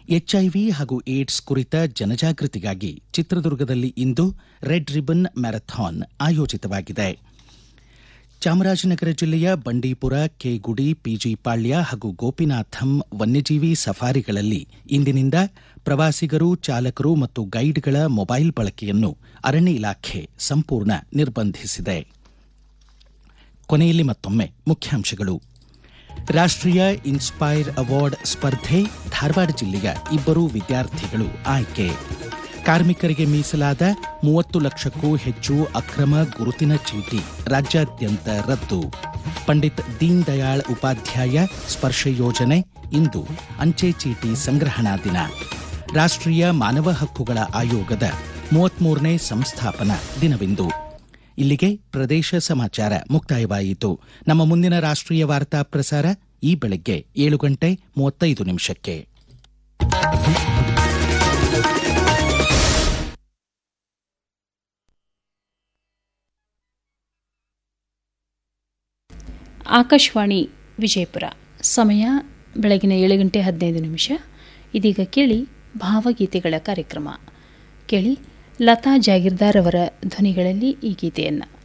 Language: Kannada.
ಎಚ್ಐವಿ ಹಾಗೂ ಏಡ್ಸ್ ಕುರಿತ ಜನಜಾಗೃತಿಗಾಗಿ ಚಿತ್ರದುರ್ಗದಲ್ಲಿ ಇಂದು ರೆಡ್ ರಿಬನ್ ಮ್ಯಾರಥಾನ್ ಆಯೋಜಿತವಾಗಿದೆ ಚಾಮರಾಜನಗರ ಜಿಲ್ಲೆಯ ಬಂಡೀಪುರ ಕೆಗುಡಿ ಪಿಜಿ ಪಾಳ್ಯ ಹಾಗೂ ಗೋಪಿನಾಥಂ ವನ್ಯಜೀವಿ ಸಫಾರಿಗಳಲ್ಲಿ ಇಂದಿನಿಂದ ಪ್ರವಾಸಿಗರು ಚಾಲಕರು ಮತ್ತು ಗೈಡ್ಗಳ ಮೊಬೈಲ್ ಬಳಕೆಯನ್ನು ಅರಣ್ಯ ಇಲಾಖೆ ಸಂಪೂರ್ಣ ನಿರ್ಬಂಧಿಸಿದೆ ಕೊನೆಯಲ್ಲಿ ಮತ್ತೊಮ್ಮೆ ಮುಖ್ಯಾಂಶಗಳು ರಾಷ್ಟ್ರೀಯ ಇನ್ಸ್ಪೈರ್ ಅವಾರ್ಡ್ ಸ್ಪರ್ಧೆ ಧಾರವಾಡ ಜಿಲ್ಲೆಯ ಇಬ್ಬರು ವಿದ್ಯಾರ್ಥಿಗಳು ಆಯ್ಕೆ ಕಾರ್ಮಿಕರಿಗೆ ಮೀಸಲಾದ ಮೂವತ್ತು ಲಕ್ಷಕ್ಕೂ ಹೆಚ್ಚು ಅಕ್ರಮ ಗುರುತಿನ ಚೀಟಿ ರಾಜ್ಯಾದ್ಯಂತ ರದ್ದು ಪಂಡಿತ್ ದೀನ್ ದಯಾಳ್ ಉಪಾಧ್ಯಾಯ ಸ್ಪರ್ಶ ಯೋಜನೆ ಇಂದು ಅಂಚೆ ಚೀಟಿ ಸಂಗ್ರಹಣಾ ದಿನ ರಾಷ್ಟ್ರೀಯ ಮಾನವ ಹಕ್ಕುಗಳ ಆಯೋಗದ ಮೂವತ್ಮೂರನೇ ಸಂಸ್ಥಾಪನಾ ದಿನವಿಂದು ಇಲ್ಲಿಗೆ ಪ್ರದೇಶ ಸಮಾಚಾರ ಮುಕ್ತಾಯವಾಯಿತು ನಮ್ಮ ಮುಂದಿನ ರಾಷ್ಟ್ರೀಯ ವಾರ್ತಾ ಪ್ರಸಾರ ಈ ಬೆಳಗ್ಗೆ ಏಳು ಗಂಟೆ ಮೂವತ್ತೈದು ನಿಮಿಷಕ್ಕೆ ಆಕಾಶವಾಣಿ ವಿಜಯಪುರ ಸಮಯ ಬೆಳಗಿನ ಏಳು ಗಂಟೆ ಹದಿನೈದು ನಿಮಿಷ ಇದೀಗ ಕೇಳಿ ಭಾವಗೀತೆಗಳ ಕಾರ್ಯಕ್ರಮ ಕೇಳಿ ಲತಾ ಜಾಗೀರ್ದಾರ್ ಅವರ ಧ್ವನಿಗಳಲ್ಲಿ ಈ ಗೀತೆಯನ್ನು